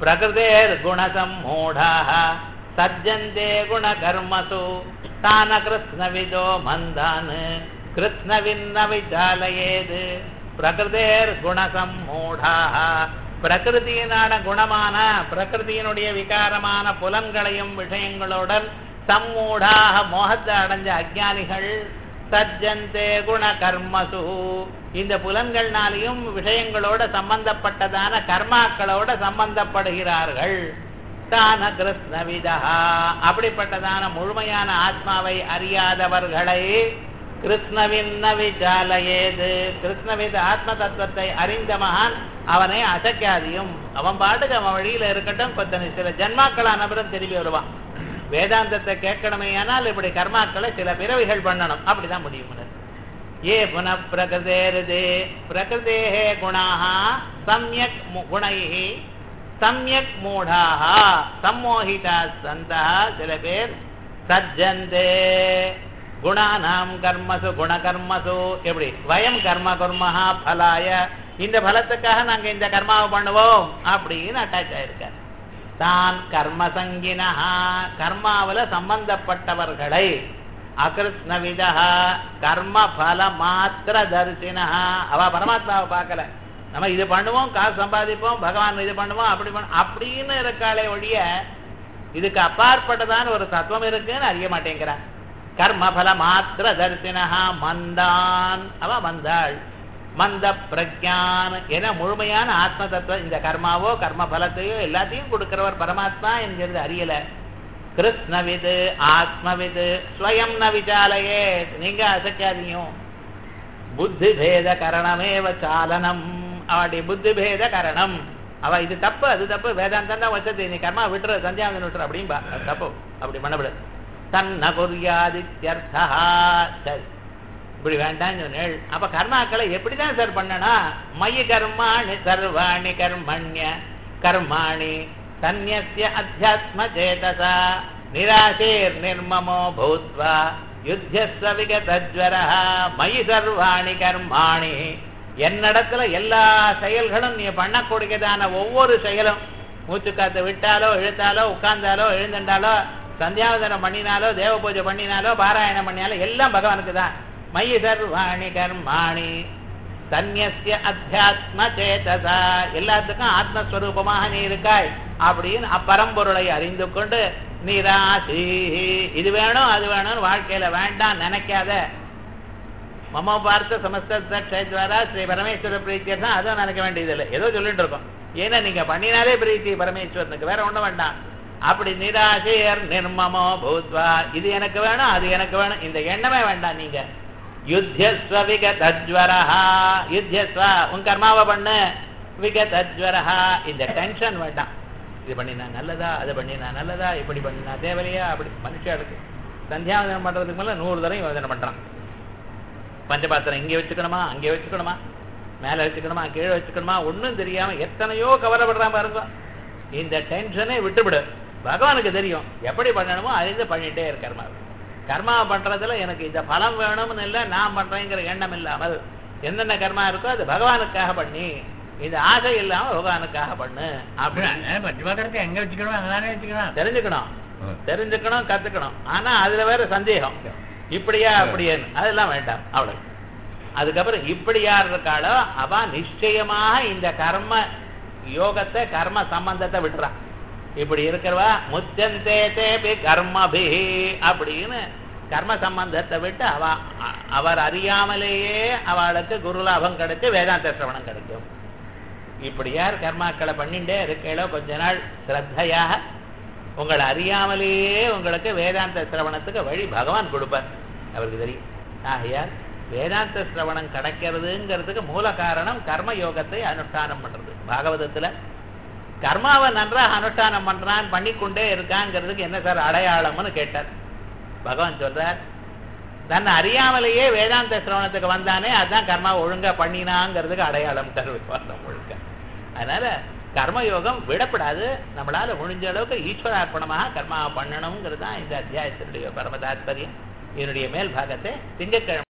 பிரகிருதேர் குணசம்மூடாக சஜ்ஜந்தே குணகர்மசு தான கிருஷ்ணவிதோ மந்தான் கிருஷ்ணவின்ன விசாலயேது பிரகிருதேர் குணசம்மூடாக பிரகிருதியினான குணமான பிரகிருதியினுடைய விகாரமான புலன்களையும் விஷயங்களுடன் சம்மூடாக மோகத்தை அடைஞ்ச அஜானிகள் சஜ்ஜந்தே குண கர்மசு இந்த புலன்கள்னாலையும் விஷயங்களோட சம்பந்தப்பட்டதான கர்மாக்களோட சம்பந்தப்படுகிறார்கள் தான கிருஷ்ணவிதா அப்படிப்பட்டதான முழுமையான ஆத்மாவை அறியாதவர்களை கிருஷ்ணவின்ன விசாலயேது கிருஷ்ணவித ஆத்ம தத்துவத்தை அறிந்த மகான் அவனை அசைக்காதியும் அவன் பாட்டுக்கு அவன் வழியில இருக்கட்டும் கொத்தனை சில ஜன்மாக்களான பிறகு திரும்பி வருவான் வேதாந்தத்தை கேட்கணுமே ஆனால் இப்படி கர்மாக்களை சில பிறவிகள் பண்ணணும் அப்படிதான் முடியும் ஏ புன பிரகிருதேருதே பிரகிருதேஹே குணாக சம்யக் குணைஹி சம்யக் மூடாக சம்மோகிதா சந்தா சில பேர் சஜ்ஜந்தே குணானாம் கர்மசு குணகர்மசு எப்படி வயம் கர்ம கர்மஹா பலாய இந்த பலத்துக்காக நாங்க இந்த கர்மாவை பண்ணுவோம் அப்படின்னு அட்டாச் ஆயிருக்கார் தான் கர்மசங்கினா கர்மாவில சம்பந்தப்பட்டவர்களை அகிருஷ்ணவிதா கர்ம பல மாத்திர தரிசினா அவ பரமாத்மாவை பார்க்கல நம்ம இது பண்ணுவோம் காசு சம்பாதிப்போம் பகவான் இது பண்ணுவோம் அப்படி பண்ண அப்படின்னு இருக்காளே ஒழிய இதுக்கு அப்பாற்பட்டதான ஒரு தத்துவம் இருக்குன்னு அறிய மாட்டேங்கிறான் கர்மபல மாத்திர தரிசினா மந்தான் அவ மந்தாள் மந்த பிரஜான் என முழுமையான ஆத்ம தத்துவம் இந்த கர்மாவோ கர்ம பலத்தையோ எல்லாத்தையும் கொடுக்கிறவர் பரமாத்மா என்கிறது அறியல கிருஷ்ணவிது ஆத்மவிது ஸ்வயம் ந விசாலையே நீங்க அசைக்காதீங்க புத்தி பேத கரணமேவ சாலனம் அவளுடைய புத்தி பேத கரணம் அவ இது தப்பு அது தப்பு வேதாந்தம் தான் வச்சது நீ கர்மா விட்டுரு சந்தியாவந்தன் விட்டுரு அப்படின்பா அது தப்பு அப்படி பண்ணவிடு தன்ன குறியாதித்யர்த்தா சரி இப்படி வேண்டாம்னு சொன்னேள் அப்ப கர்மாக்களை எப்படிதான் சார் பண்ணனா மயி கர்மாணி சர்வாணி கர்மண்ய கர்மாணி தன்யஸ்ய அத்தியாத்ம சேதசா நிராசேர் நிர்மமோ பூத்வா யுத்தியஸ்வ விகதஜ்வர மயி சர்வாணி கர்மாணி என்னிடத்துல எல்லா செயல்களும் நீ பண்ணக்கூடியதான ஒவ்வொரு செயலும் மூச்சு காத்து விட்டாலோ இழுத்தாலோ உட்கார்ந்தாலோ எழுந்துட்டாலோ சந்தியாவதனம் பண்ணினாலோ தேவ பூஜை பண்ணினாலோ பாராயணம் பண்ணினாலோ எல்லாம் பகவானுக்கு தான் மயி சர்வாணி கர்மாணி தன்யஸ்ய அத்தியாத்ம சேதசா எல்லாத்துக்கும் ஆத்மஸ்வரூபமாக நீ இருக்காய் அப்படின்னு அப்பரம்பொருளை அறிந்து கொண்டு நீராசி இது வேணும் அது வேணும்னு வாழ்க்கையில வேண்டாம் நினைக்காத மம பார்த்த சமஸ்த க்ஷேத்வாரா ஸ்ரீ பரமேஸ்வர பிரீத்தியர் தான் அதுவும் நினைக்க வேண்டியதில்லை ஏதோ சொல்லிட்டு இருக்கோம் ஏன்னா நீங்க பண்ணினாலே பிரீத்தி பரமேஸ்வரனுக்கு வேற ஒண்ணும் வேண்டாம் அப்படி நிராசையர் நிர்மமோ பூத்வா இது எனக்கு வேணும் அது எனக்கு வேணும் இந்த எண்ணமே வேண்டாம் நீங்க யுத்தியஸ்வ விகதஜ்வரஹா யுத்தியஸ்வ உன் கர்மாவை பண்ணு விகதஜ்வரஹா இந்த டென்ஷன் வேண்டாம் இது பண்ணினா நல்லதா அது பண்ணினா நல்லதா இப்படி பண்ணினா தேவையா அப்படி மனுஷாளுக்கு சந்தியாவதனம் பண்றதுக்கு மேல நூறு தரம் யோஜனை பண்றான் பஞ்சபாத்திரம் இங்கே வச்சுக்கணுமா அங்கே வச்சுக்கணுமா மேல வச்சுக்கணுமா கீழே வச்சுக்கணுமா ஒண்ணும் தெரியாம எத்தனையோ கவலைப்படுறான் பாருங்க இந்த டென்ஷனே விட்டுவிடு பகவானுக்கு தெரியும் எப்படி பண்ணணுமோ அறிந்து பண்ணிட்டே இரு கர்மா கர்மா பண்றதுல எனக்கு இந்த பலம் வேணும்னு இல்லை நான் பண்றேங்கிற எண்ணம் இல்லாமல் என்னென்ன கர்மா இருக்கோ அது பகவானுக்காக பண்ணி இந்த ஆசை இல்லாம பகவானுக்காக பண்ணு அப்படின்னு பஞ்சபாத்திரத்தை எங்க வச்சுக்கணும் அங்கதானே வச்சுக்கலாம் தெரிஞ்சுக்கணும் தெரிஞ்சுக்கணும் கத்துக்கணும் ஆனா அதுல வேற சந்தேகம் இப்படியா அப்படியேன்னு அதெல்லாம் வேண்டாம் அவ்வளவு அதுக்கப்புறம் இப்படி யார் இருக்காளோ அவ நிச்சயமாக இந்த கர்ம யோகத்தை கர்ம சம்பந்தத்தை விட்டுறான் இப்படி இருக்கிறவா முச்சந்தே தேபி கர்மபி அப்படின்னு கர்ம சம்பந்தத்தை விட்டு அவ அ- அவர் அறியாமலேயே அவளுக்கு குருலாபம் கிடைச்சு வேதாந்த சிரவணம் கிடைக்கும் இப்படி யார் கர்மாக்களை பண்ணிட்டே இருக்கீங்களோ கொஞ்ச நாள் ஸ்ரத்தையாக உங்களை அறியாமலேயே உங்களுக்கு வேதாந்த சிரவணத்துக்கு வழி பகவான் கொடுப்பார் அவருக்கு தெரியும் ஆகையால் வேதாந்த சிரவணம் கிடைக்கிறதுங்கிறதுக்கு மூல காரணம் கர்ம யோகத்தை அனுஷ்டானம் பண்றது பாகவதத்துல கர்மாவை நன்றாக அனுஷ்டானம் பண்றான் பண்ணிக்கொண்டே இருக்காங்கிறதுக்கு என்ன சார் அடையாளம்னு கேட்டார் பகவான் சொல்றார் தன்னை அறியாமலேயே வேதாந்த சிரவணத்துக்கு வந்தானே அதான் கர்மா ஒழுங்கா பண்ணினாங்கிறதுக்கு அடையாளம் தருவாரம் ஒழுங்கா அதனால கர்மயோகம் விடப்படாது நம்மளால முடிஞ்ச அளவுக்கு ஈஸ்வரார்ப்பணமாக கர்மாவை பண்ணணுங்கிறது தான் இந்த அத்தியாயத்தினுடைய பரம தாத்பரியம் என்னுடைய மேல் பாகத்தை திங்கட்கிழமை